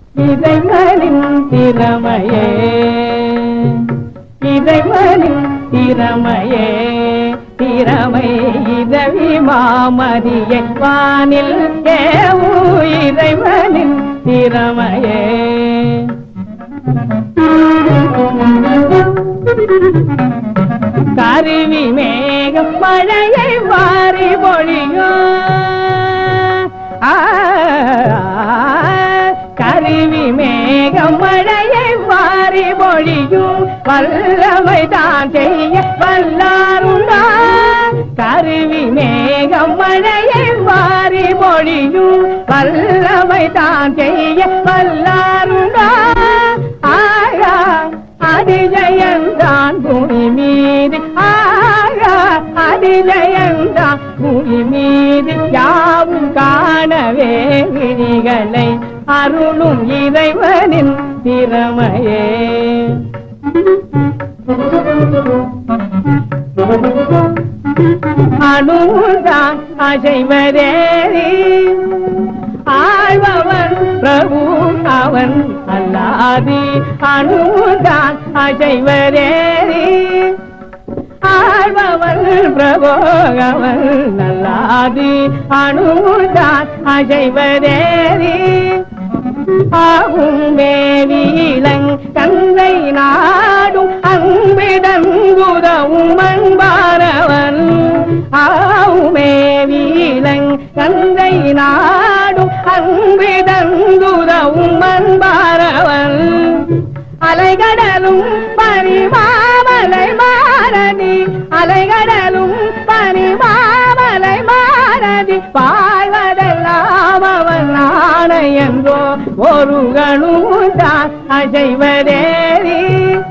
இறைவனின் திறமையே இறைவனின் திறமையே திறமை இதவி மாமதியை வானில் ஏவு இறைவனின் திறமையே கருவி மேகம் மழையை வாரி பொழியும் ஆ, கருவி மேகம் மழையை வாரி பொழியும் வல்லமை தான் செய்ய வல்லாருண்டா கருவி மேகம் மழையை வாரி பொழியும் வல்லமை தான் செய்ய வல்லாருண்டா ஆயா அதிஜயந்தான் பூமி மீது ஆயா அதிஜயந்தான் பூமி மீது யாவும் காணவே விழிகளை அருளும் இறைவனின் திறமையே அணுதான் அசைவரேறி ஆழ்பவன் பிரபு அவன் அல்லாதி அணுதான் அசைவரேறி ஆழ்பவன் பிரபு அவன் நல்லாதி அணுதான் அசைவரேறி ஆகும் மேவியிலங் கந்தை நாடும் அன்பிடம் உதவும் அன்பாரவன் ஆவும் மேவியிலங் கந்தை நாடும் அன்பிடம் உதவும் அன்பாரவன் அலைகடலும் பரிமாமலை மாறதி அலைகடலும் பரிமாமலை மாறதி பாய்வதெல்லாம் அவன் ஆணை என்றோ ஒரு கணுதான் அசைவதேறி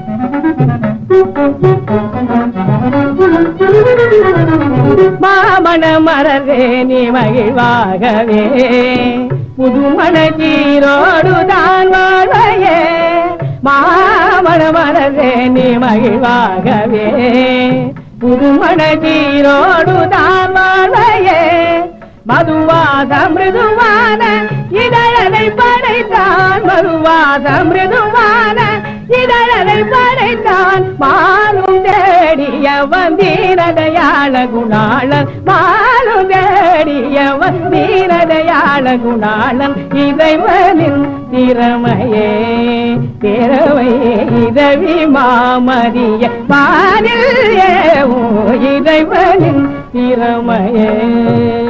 மாமண மரவே நீ மகிழ்வாகவே புதுமண கீரோடு தான் வாழ்வையே மாமண மரவே நீ மகிழ்வாகவே புதுமண கீரோடு தான் வாழ்வையே மதுவாத மிருதுவான இதழனை படைத்தான் மதுவாத மிருதுவான இதழனை படைத்தான் மாலும் தேடிய வந்தீரதையாள குணாளன் மாலும் தேடிய வந்தீரதையாள குணாளன் இறைவனின் திறமையே திறமையே இதவி மாமரிய பாரில் ஏவோ இறைவனின் திறமையே